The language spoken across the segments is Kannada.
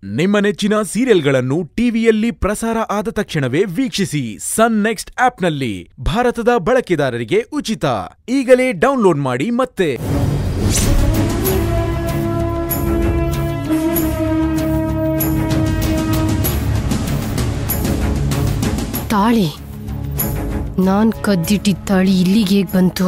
ನಿಮ್ಮ ನೆಚ್ಚಿನ ಸೀರಿಯಲ್ಗಳನ್ನು ಟಿವಿಯಲ್ಲಿ ಪ್ರಸಾರ ಆದ ತಕ್ಷಣವೇ ವೀಕ್ಷಿಸಿ ಸನ್ ನೆಕ್ಸ್ಟ್ ಆಪ್ನಲ್ಲಿ ಭಾರತದ ಬಳಕೆದಾರರಿಗೆ ಉಚಿತ ಈಗಲೇ ಡೌನ್ಲೋಡ್ ಮಾಡಿ ಮತ್ತೆ ತಾಳಿ ನಾನ್ ಕದ್ದಿಟ್ಟಿದ್ದ ತಾಳಿ ಇಲ್ಲಿಗೆ ಹೇಗ್ ಬಂತು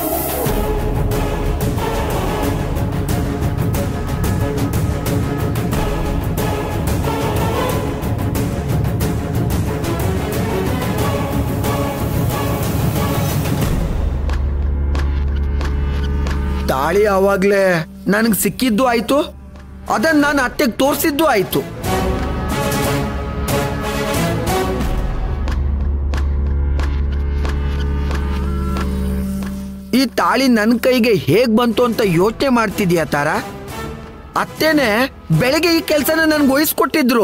ತಾಳಿ ಆವಾಗ್ಲೇ ನನಗೆ ಸಿಕ್ಕಿದ್ದು ಆಯ್ತು ಅದನ್ನ ನಾನು ಅತ್ತೆಗೆ ತೋರಿಸಿದ್ದು ಆಯ್ತು ಈ ತಾಳಿ ನನ್ನ ಕೈಗೆ ಹೇಗ್ ಬಂತು ಅಂತ ಯೋಚನೆ ಮಾಡ್ತಿದ್ಯಾ ತಾರ ಅತ್ತೇನೆ ಬೆಳಗ್ಗೆ ಈ ಕೆಲಸನ ನನ್ಗೆ ವಹಿಸ್ಕೊಟ್ಟಿದ್ರು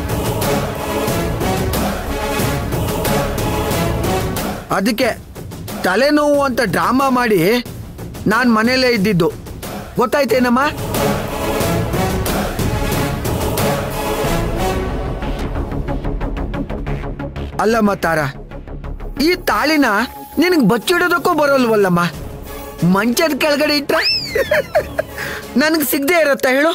ಅದಕ್ಕೆ ತಲೆನೋವು ಅಂತ ಡ್ರಾಮಾ ಮಾಡಿ ನಾನು ಮನೇಲೇ ಇದ್ದಿದ್ದು ಗೊತ್ತಾಯ್ತೇನಮ್ಮ ಅಲ್ಲಮ್ಮ ತಾರ ಈ ತಾಳಿನ ನಿನಗೆ ಬಚ್ಚಿಡೋದಕ್ಕೂ ಬರೋಲ್ವಲ್ಲಮ್ಮ ಮಂಚದ ಕೆಳಗಡೆ ಇಟ್ರೆ ನನಗೆ ಸಿಗದೆ ಇರತ್ತಾ ಹೇಳು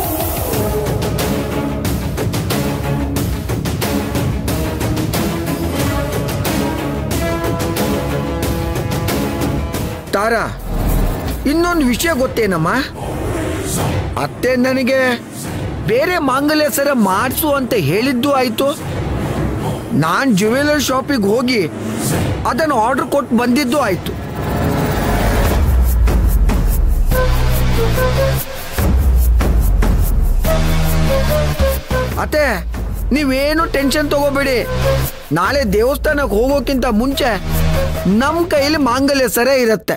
ತಾರಾ ಇನ್ನೊಂದು ವಿಷಯ ಗೊತ್ತೇನಮ್ಮ ಅತ್ತೆ ನನಗೆ ಬೇರೆ ಮಾಂಗಲ್ಯ ಸರ ಮಾಡಿಸು ಅಂತ ಹೇಳಿದ್ದು ಆಯ್ತು ನಾನ್ ಜ್ಯುವೆಲರ್ ಶಾಪಿಗೆ ಹೋಗಿ ಅದನ್ನು ಆರ್ಡರ್ ಕೊಟ್ಟು ಬಂದಿದ್ದು ಆಯ್ತು ಅತ್ತೆ ನೀವೇನು ಟೆನ್ಷನ್ ತಗೋಬೇಡಿ ನಾಳೆ ದೇವಸ್ಥಾನಕ್ಕೆ ಹೋಗೋಕ್ಕಿಂತ ಮುಂಚೆ ನಮ್ ಕೈಲಿ ಮಾಂಗಲ್ಯ ಸರ ಇರತ್ತೆ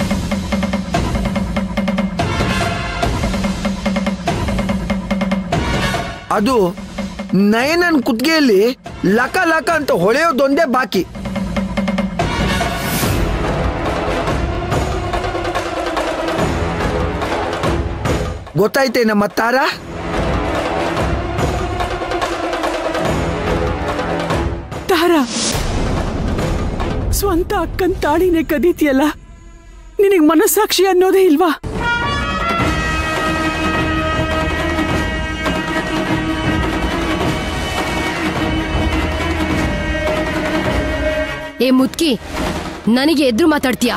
ಅದು ನಯನನ್ ಕುತ್ತಿಗೆಯಲ್ಲಿ ಲಕ ಲಕ ಅಂತ ಹೊಳೆಯೋದೊಂದೇ ಬಾಕಿ ಗೊತ್ತಾಯ್ತೇನಮ್ಮ ತಾರ ತಾರ ಸ್ವಂತ ಅಕ್ಕನ್ ತಾಳಿನೇ ಕದೀತಿಯಲ್ಲ ನಿನಗ್ ಮನಸ್ಸಾಕ್ಷಿ ಅನ್ನೋದೇ ಇಲ್ವಾ ಏ ಮುದ್ಕಿ ನನಗೆ ಎದ್ರು ಮಾತಾಡ್ತೀಯಾ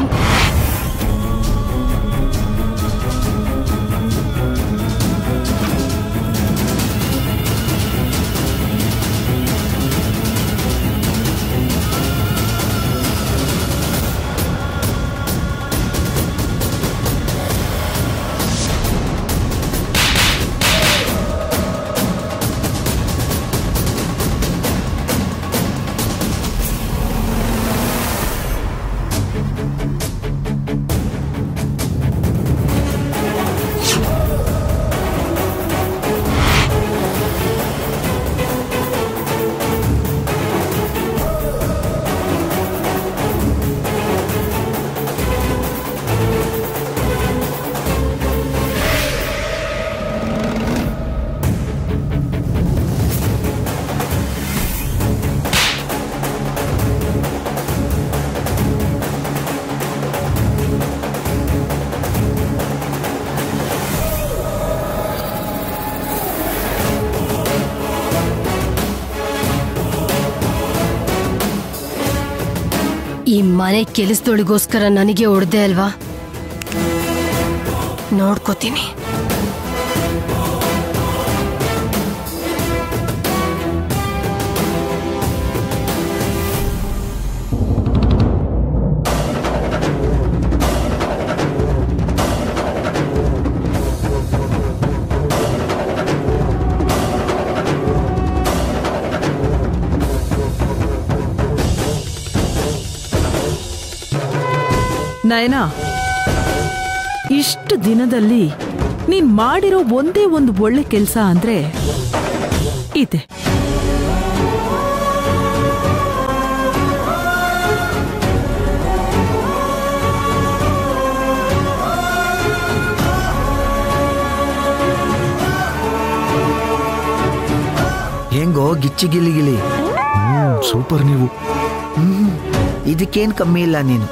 ಈ ಮನೆ ಕೆಲಸದೊಳಗೋಸ್ಕರ ನನಗೆ ಹೊಡೆದೆ ಅಲ್ವಾ ನೋಡ್ಕೋತೀನಿ ನಯನಾ ಇಷ್ಟು ದಿನದಲ್ಲಿ ನೀನ್ ಮಾಡಿರೋ ಒಂದೇ ಒಂದು ಒಳ್ಳೆ ಕೆಲಸ ಅಂದ್ರೆ ಇದೆ ಹೆಂಗೋ ಗಿಚ್ಚಿ ಗಿಲಿ ಗಿಲಿ ಹ್ಮ್ ಸೂಪರ್ ನೀವು ಹ್ಮ್ ಇದಕ್ಕೇನ್ ಕಮ್ಮಿ ಇಲ್ಲ ನೀನು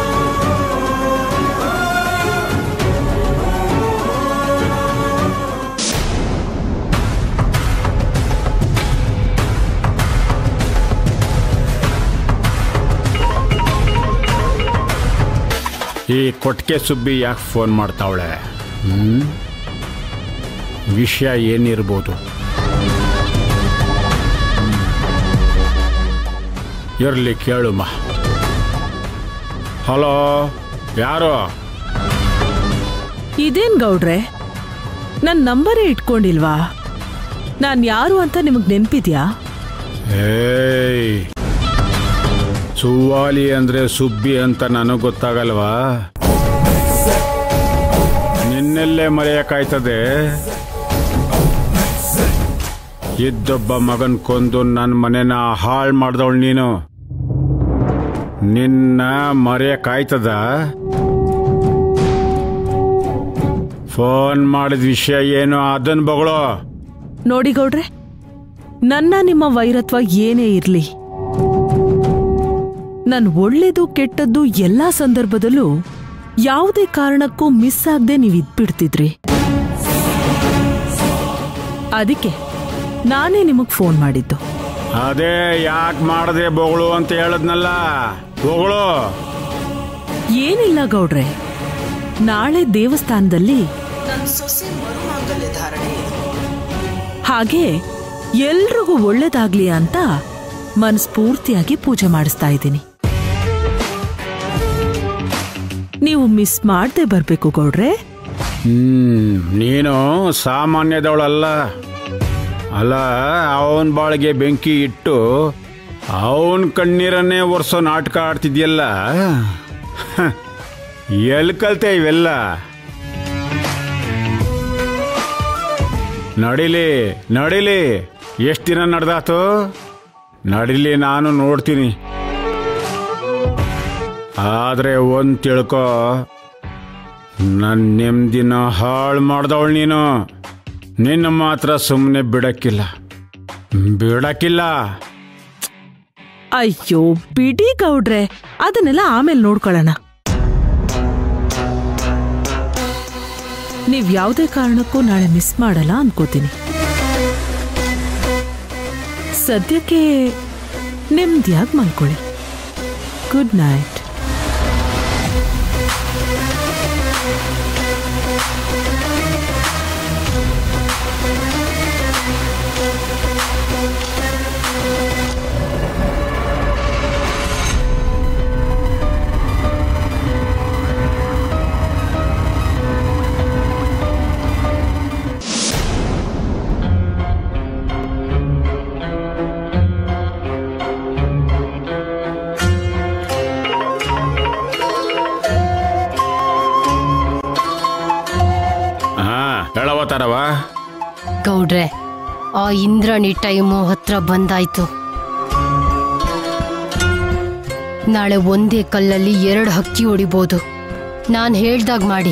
ಈ ಕೊಟ್ಟಿಗೆ ಸುಬ್ಬಿ ಯಾಕೆ ಫೋನ್ ಮಾಡ್ತಾವಳೆ ಹ್ಮ್? ವಿಷಯ ಏನಿರ್ಬೋದು ಇರಲಿ ಕೇಳುಮ್ಮ ಹಲೋ ಯಾರು ಇದೇನ್ ಗೌಡ್ರೆ ನನ್ನ ನಂಬರೇ ಇಟ್ಕೊಂಡಿಲ್ವಾ ನಾನ್ ಯಾರು ಅಂತ ನಿಮಗ್ ನೆನ್ಪಿದ್ಯಾ ಏಯ್ ಸುವಾಲಿ ಅಂದ್ರೆ ಸುಬ್ಬಿ ಅಂತ ನನಗೆ ಗೊತ್ತಾಗಲ್ವಾ ನಿನ್ನೆಲ್ಲೇ ಮರೆಯಕ್ಕಾಯ್ತದೆ ಇದ್ದೊಬ್ಬ ಮಗನ್ ಕೊಂದು ನನ್ನ ಮನೆನ ಹಾಳು ಮಾಡ್ದವಳು ನೀನು ನಿನ್ನ ಮರೆಯಕ್ಕಾಯ್ತದ ಫೋನ್ ಮಾಡಿದ ವಿಷಯ ಏನು ಅದನ್ ಬಗಳೋ ನೋಡಿ ಗೌಡ್ರೆ ನನ್ನ ನಿಮ್ಮ ವೈರತ್ವ ಏನೇ ಇರ್ಲಿ ನನ್ ಒಳ್ಳೇದು ಕೆಟ್ಟದ್ದು ಎಲ್ಲಾ ಸಂದರ್ಭದಲ್ಲೂ ಯಾವುದೇ ಕಾರಣಕ್ಕೂ ಮಿಸ್ ಆಗದೆ ನೀವು ಇದ್ಬಿಡ್ತಿದ್ರಿ ಅದಕ್ಕೆ ನಾನೇ ನಿಮಗ್ ಫೋನ್ ಮಾಡಿದ್ದು ಅದೇ ಯಾಕೆ ಮಾಡದೆ ಬೊಗಳು ಅಂತ ಹೇಳದ್ನಲ್ಲ ಬೊಗಳು ಏನಿಲ್ಲ ಗೌಡ್ರೆ ನಾಳೆ ದೇವಸ್ಥಾನದಲ್ಲಿ ಹಾಗೆ ಎಲ್ರಿಗೂ ಒಳ್ಳೇದಾಗ್ಲಿ ಅಂತ ಮನಸ್ಫೂರ್ತಿಯಾಗಿ ಪೂಜೆ ಮಾಡಿಸ್ತಾ ಇದ್ದೀನಿ ನೀವು ಮಿಸ್ ಮಾಡದೆ ಬರ್ಬೇಕು ಗೌಡ್ರೆ ಹ್ಮ್ ನೀನು ಸಾಮಾನ್ಯದವಳಲ್ಲ ಅಲ್ಲ ಅವನ್ ಬಾಳಿಗೆ ಬೆಂಕಿ ಇಟ್ಟು ಅವನ್ ಕಣ್ಣೀರನ್ನೇ ಒರೆಸೋ ನಾಟಕ ಆಡ್ತಿದ್ಯಲ್ಲ ಹ, ಎಲ್ ಕಲ್ತೆ ಇವೆಲ್ಲ ನಡಿಲಿ ನಡಿಲಿ ಎಷ್ಟು ದಿನ ನಡೆದಾತು ನಡಿಲಿ ನಾನು ನೋಡ್ತೀನಿ ಆದ್ರೆ ಒಂದ್ ತಿಳ್ಕೊ ನನ್ನ ನೆಮ್ಮದಿನ ಹಾಳು ಮಾಡ್ದವಳು ನೀನು ನಿನ್ನ ಮಾತ್ರ ಸುಮ್ಮನೆ ಬಿಡಕ್ಕಿಲ್ಲ ಬಿಡಕ್ಕಿಲ್ಲ ಅಯ್ಯೋ ಬಿಡಿ ಗೌಡ್ರೆ ಅದನ್ನೆಲ್ಲ ಆಮೇಲೆ ನೋಡ್ಕೊಳ್ಳೋಣ ನೀವ್ ಯಾವುದೇ ಕಾರಣಕ್ಕೂ ನಾಳೆ ಮಿಸ್ ಮಾಡಲ್ಲ ಅನ್ಕೋತೀನಿ ಸದ್ಯಕ್ಕೆ ನೆಮ್ಮದಿಯಾಗಿ ಮಲ್ಕೊಳ್ಳಿ ಗುಡ್ ನೈಟ್ ಹಾ ಹೇಳವತ್ತಾರವ ಗೌಡ್ರೆ ಆ ಇಂದ್ರಾಣಿ ಟೈಮು ಹತ್ರ ಬಂದಾಯ್ತು ನಾಳೆ ಒಂದೇ ಕಲ್ಲಲ್ಲಿ ಎರಡು ಹಕ್ಕಿ ಹೊಡಿಬೋದು ನಾನು ಹೇಳ್ದಾಗ ಮಾಡಿ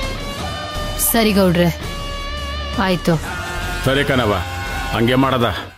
ಸರಿ ಗೌಡ್ರೆ ಆಯ್ತು ಸರಿ ಕಣವ ಹಂಗೆ ಮಾಡದ